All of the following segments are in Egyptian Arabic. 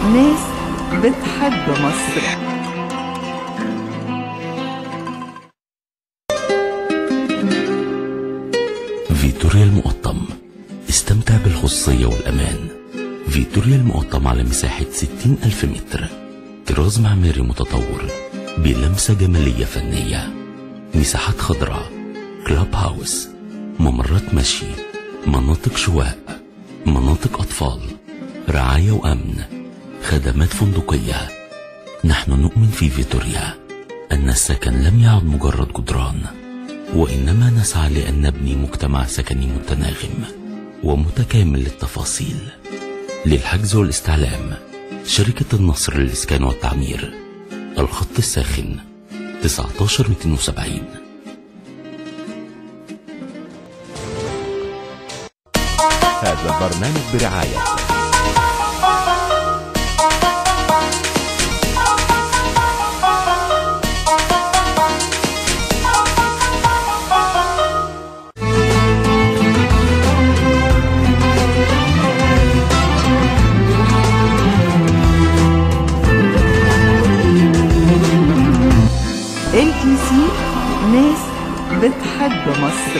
ناس بتحب مصر فيتوريا المقطم استمتع بالخصوصية والأمان فيتوريا المقطم على مساحة 60 ألف متر طراز معماري متطور بلمسة جمالية فنية مساحات خضراء كلاب هاوس ممرات مشي مناطق شواء مناطق أطفال رعاية وأمن خدمات فندقية نحن نؤمن في فيتوريا أن السكن لم يعد مجرد جدران وإنما نسعى لأن نبني مجتمع سكني متناغم ومتكامل للتفاصيل للحجز والاستعلام شركة النصر للإسكان والتعمير الخط الساخن 19270 هذا البرنامج برعاية ال تي سي ناس بتحب مصر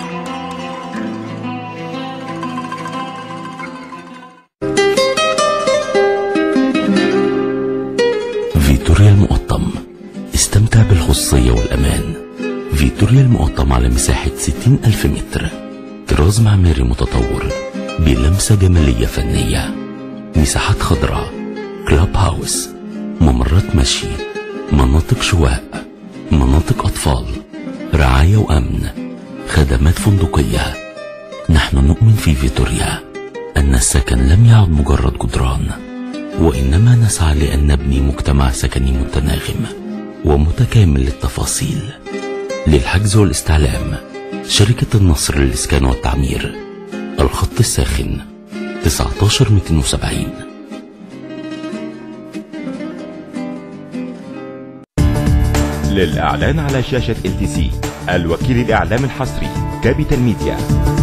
فيتوريا المقطم استمتع بالخصوصية والأمان فيتوريا المقطم على مساحة 60 ألف متر طراز معماري متطور بلمسة جمالية فنية مساحات خضراء كلاب هاوس ممرات مشي مناطق شواء مناطق أطفال رعاية وأمن خدمات فندقية نحن نؤمن في فيتوريا أن السكن لم يعد مجرد جدران وإنما نسعى لأن نبني مجتمع سكني متناغم ومتكامل للتفاصيل للحجز والاستعلام شركة النصر للإسكان والتعمير الخط الساخن 19270 للإعلان على شاشة ال تي سي الوكيل الإعلام الحصري كابيتال ميديا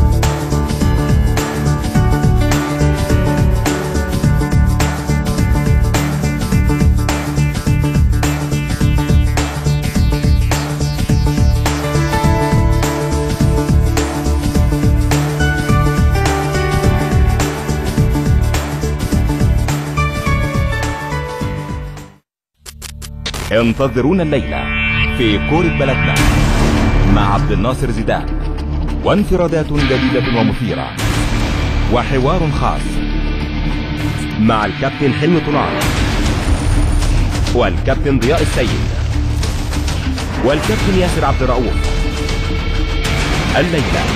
انتظرونا الليلة في كورة بلدنا مع عبد الناصر زيدان وانفرادات جديدة ومثيرة وحوار خاص مع الكابتن حلمي طلال والكابتن ضياء السيد والكابتن ياسر عبد الرؤوف الليلة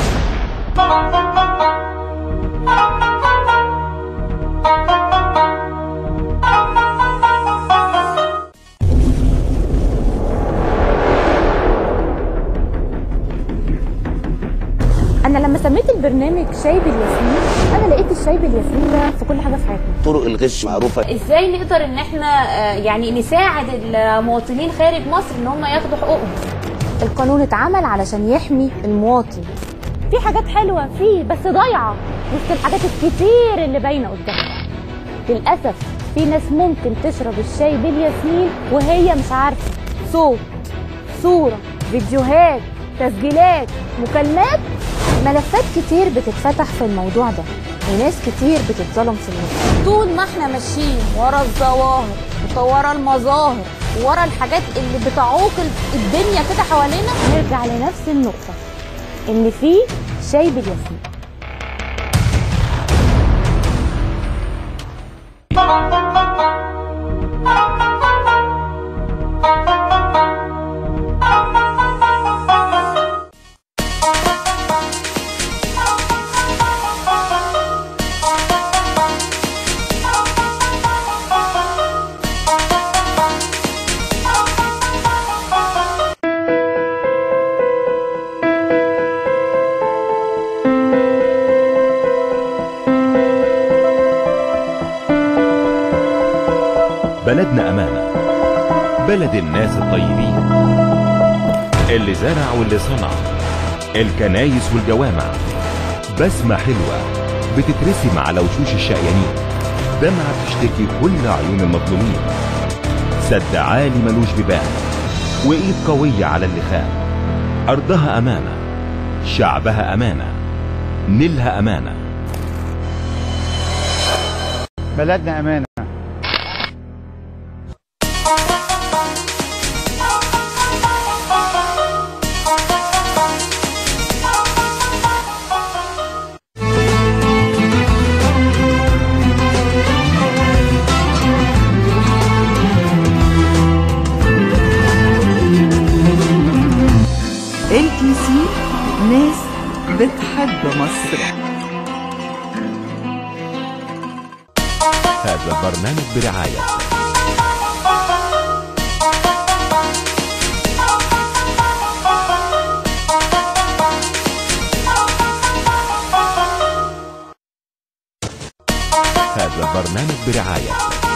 انا لما سميت البرنامج شاي بالياسمين انا لقيت الشاي بالياسمين ده في كل حاجه في حياتنا طرق الغش معروفة ازاي نقدر ان احنا آه، يعني نساعد المواطنين خارج مصر ان هم ياخدوا حقوقهم القانون اتعمل علشان يحمي المواطن في حاجات حلوه فيه بس ضايعه وسط الحاجات الكتير اللي باينه قدامنا للاسف في ناس ممكن تشرب الشاي بالياسمين وهي مش عارفه صوت صوره فيديوهات تسجيلات مكالمات ملفات كتير بتتفتح في الموضوع ده وناس كتير بتتظلم في النص طول ما احنا ماشيين ورا الظواهر ورا المظاهر ورا الحاجات اللي بتعوق الدنيا كده حوالينا نرجع لنفس النقطة إن في شاي بالياسمين بلدنا أمانة بلد الناس الطيبين اللي زرع واللي صنع الكنايس والجوامع بسمة حلوة بتترسم على وشوش الشقيانين دمعة بتشتكي كل عيون المظلومين سد عالي ملوش ببال وإيد قوية على اللي خان أرضها أمانة شعبها أمانة نيلها أمانة بلدنا امانه ال تي سي ناس بتحب مصر هذا البرنامج برعاية هذا البرنامج برعاية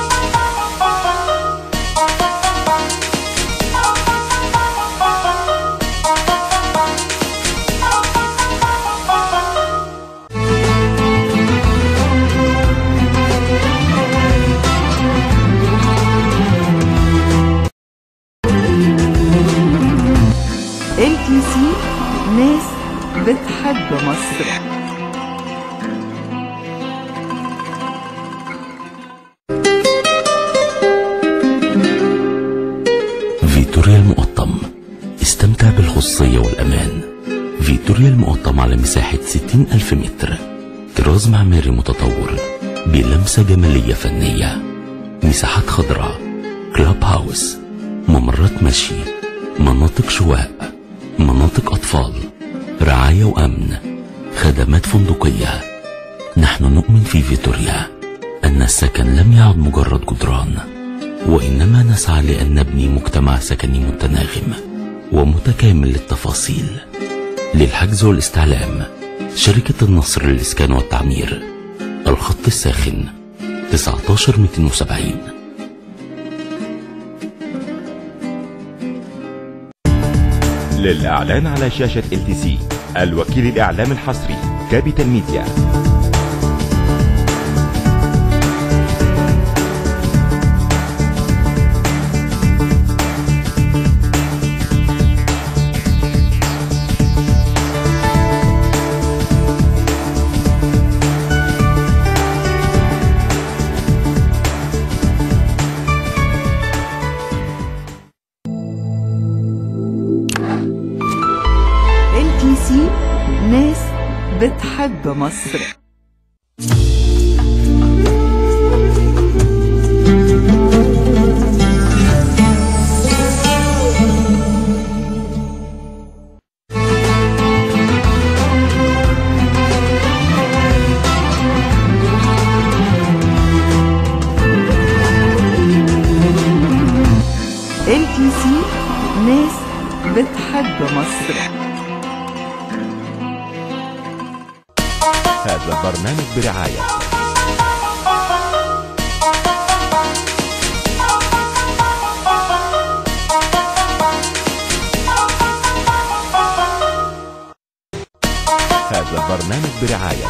ال تي سي ناس بتحب مصر فيتوريا المقطم استمتع بالخصوصية والأمان فيتوريا المقطم على مساحة 60 ألف متر طراز معماري متطور بلمسة جمالية فنية مساحات خضراء كلاب هاوس ممرات مشي مناطق شواء مناطق أطفال رعاية وأمن خدمات فندقية نحن نؤمن في فيتوريا أن السكن لم يعد مجرد جدران وإنما نسعى لأن نبني مجتمع سكني متناغم ومتكامل للتفاصيل للحجز والاستعلام شركة النصر للإسكان والتعمير الخط الساخن 19270 للإعلان على شاشة ال تي سي الوكيل الإعلام الحصري كابيتال ميديا ال تي سي ناس بتحب مصر ال تي سي ناس بتحب مصر هذا البرنامج برعاية هذا البرنامج برعاية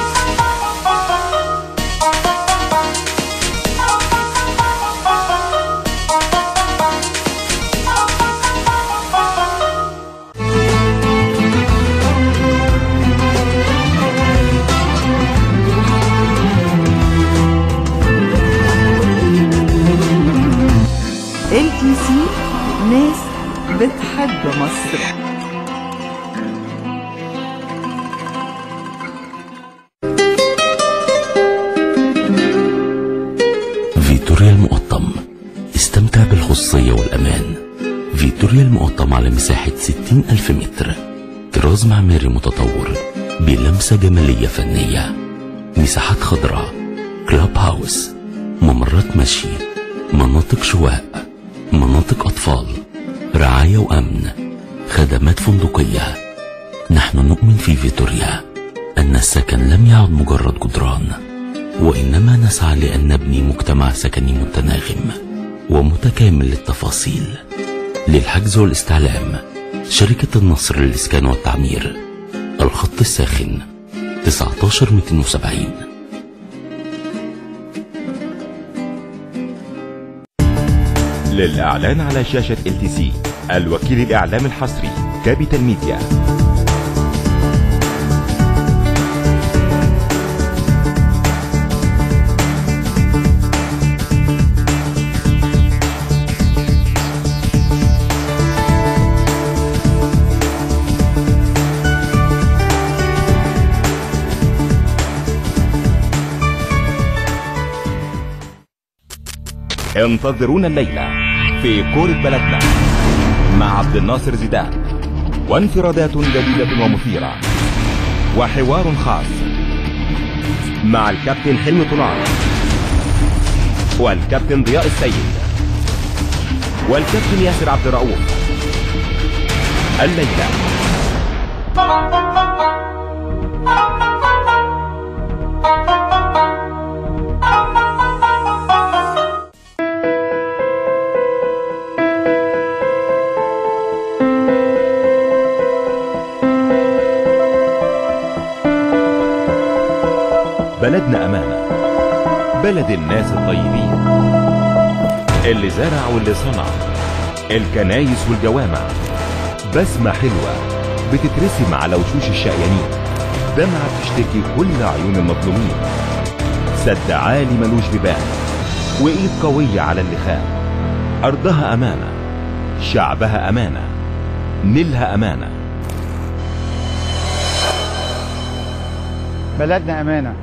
ال تي سي ناس بتحب مصر فيتوريا المقطم استمتع بالخصوصية والأمان فيتوريا المقطم على مساحة 60 ألف متر طراز معماري متطور بلمسة جمالية فنية مساحات خضراء كلاب هاوس ممرات مشي مناطق شواء مناطق أطفال رعاية وأمن خدمات فندقية نحن نؤمن في فيتوريا أن السكن لم يعد مجرد جدران وإنما نسعى لأن نبني مجتمع سكني متناغم ومتكامل للتفاصيل للحجز والاستعلام شركة النصر للإسكان والتعمير الخط الساخن 19270 للإعلان على شاشة ال تي سي الوكيل الإعلام الحصري كابيتال ميديا انتظرونا الليلة في كورة بلدنا مع عبد الناصر زيدان وانفرادات جديدة ومثيرة وحوار خاص مع الكابتن حلمي طلال والكابتن ضياء السيد والكابتن ياسر عبد الرؤوف الليلة بلدنا أمانة بلد الناس الطيبين اللي زرع واللي صنع الكنايس والجوامع بسمة حلوة بتترسم على وشوش الشقيانين دمعة بتشتكي كل عيون المظلومين سد عالي ملوش بيبان وإيد قوية على اللي خان أرضها أمانة شعبها أمانة نيلها أمانة بلدنا أمانة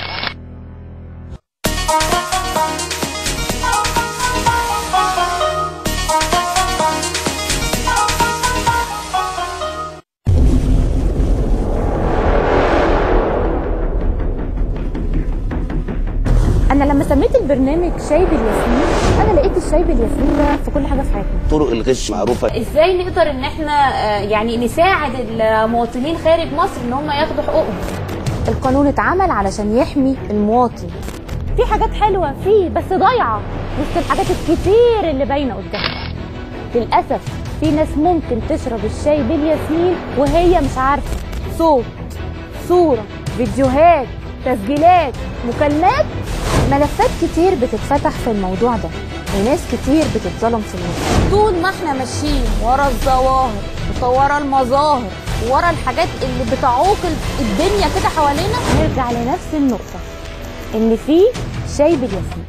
انا لما سميت البرنامج شاي بالياسمين انا لقيت الشاي بالياسمين ده في كل حاجه في حياتنا طرق الغش معروفة ازاي نقدر ان احنا آه، يعني نساعد المواطنين خارج مصر ان هم ياخدوا حقوقهم القانون اتعمل علشان يحمي المواطن في حاجات حلوه فيه بس ضايعه وسط الحاجات الكتير اللي باينه قدامنا للاسف في ناس ممكن تشرب الشاي بالياسمين وهي مش عارفه صوت صوره فيديوهات تسجيلات مكالمات ملفات كتير بتتفتح في الموضوع ده وناس كتير بتتظلم في النص طول ما احنا ماشيين ورا الظواهر وورا المظاهر ورا الحاجات اللي بتعوق الدنيا كده حوالينا نرجع لنفس النقطة إن في شاي بالياسمين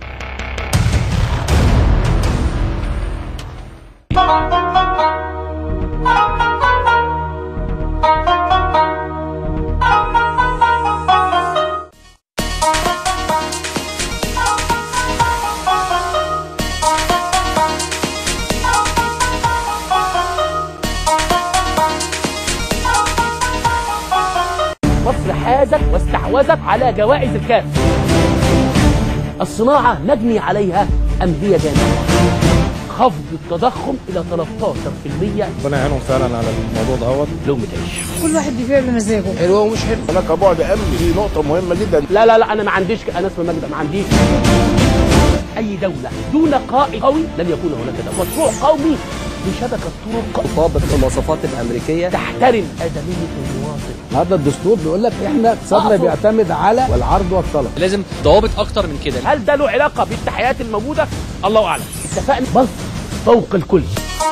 مصر حازت واستحوذت على جوائز الكاس الصناعة نجني عليها أم هي جانبة خفض التضخم إلى 13% ربنا يعينهم فعلا على الموضوع دوت لقمة عيش كل واحد بيبيع بمزاجه حلوه ومش حلوه هناك بعد امني دي نقطه مهمه جدا لا لا لا أنا ما عنديش أنا اسمي مجد ما عنديش أي دولة دون قائد قوي لن يكون هناك دولة مشروع قومي لشبكة طرق طابق المواصفات الأمريكية تحترم آدمية المواطن هذا الدستور بيقول لك احنا اقتصادنا أقصد. بيعتمد على العرض والطلب لازم ضوابط اكتر من كده هل ده له علاقة بالتحيات الموجودة؟ الله أعلم اتفقنا مصر فوق الكل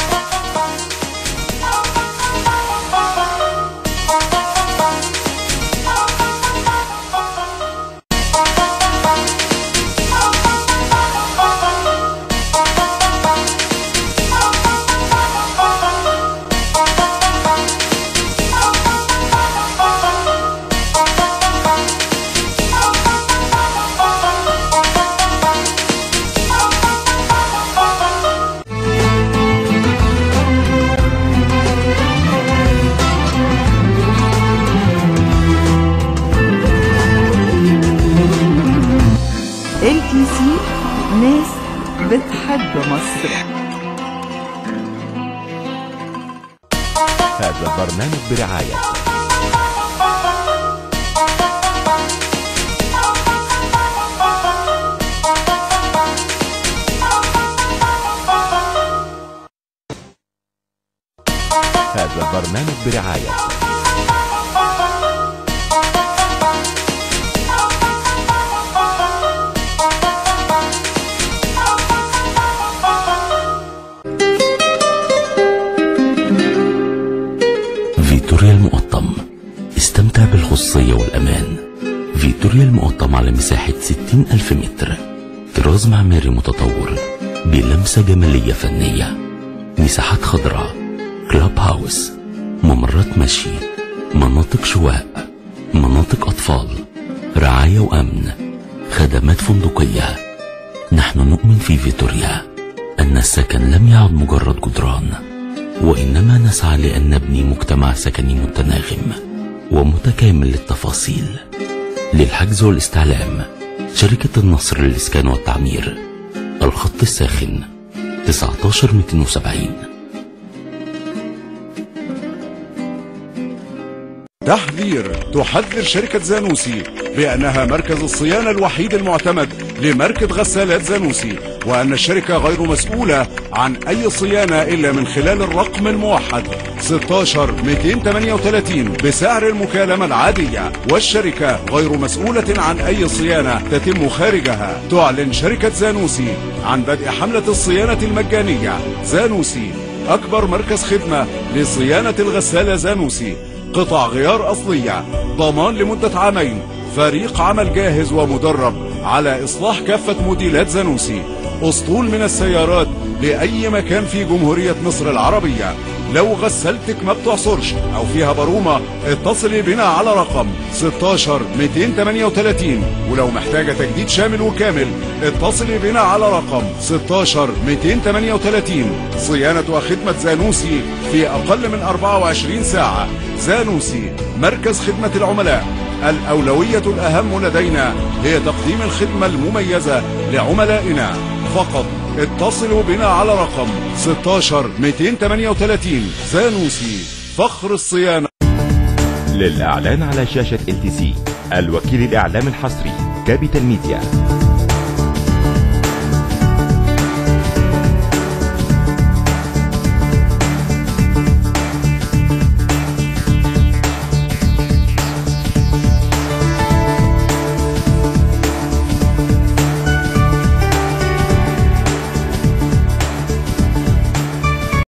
ال تي سي ناس بتحب مصر هذا البرنامج برعاية هذا البرنامج برعاية الخصوصية والأمان فيتوريا المقطم على مساحة 60 ألف متر طراز معماري متطور بلمسة جمالية فنية مساحات خضراء كلاب هاوس ممرات مشي مناطق شواء مناطق أطفال رعاية وأمن خدمات فندقية نحن نؤمن في فيتوريا أن السكن لم يعد مجرد جدران وإنما نسعى لأن نبني مجتمع سكني متناغم ومتكامل للتفاصيل للحجز والاستعلام شركة النصر للإسكان والتعمير الخط الساخن 19270 تحذير تحذر شركة زانوسي بأنها مركز الصيانة الوحيد المعتمد لماركة غسالات زانوسي وأن الشركة غير مسؤولة عن أي صيانة إلا من خلال الرقم الموحد 16 238 بسعر المكالمة العادية والشركة غير مسؤولة عن أي صيانة تتم خارجها تعلن شركة زانوسي عن بدء حملة الصيانة المجانية زانوسي أكبر مركز خدمة لصيانة الغسالة زانوسي قطع غيار أصلية ضمان لمدة عامين فريق عمل جاهز ومدرب على إصلاح كافة موديلات زانوسي أسطول من السيارات لأي مكان في جمهورية مصر العربية لو غسلتك ما بتعصرش أو فيها برومة اتصلي بنا على رقم 16 238 ولو محتاجة تجديد شامل وكامل اتصلي بنا على رقم 16 238 صيانة وخدمة زانوسي في أقل من 24 ساعة زانوسي مركز خدمة العملاء الأولوية الأهم لدينا هي تقديم الخدمة المميزة لعملائنا فقط اتصلوا بنا على رقم 16 238 زانوسي فخر الصيانة للإعلان على شاشة ال تي سي الوكيل الإعلام الحصري كابيتال ميديا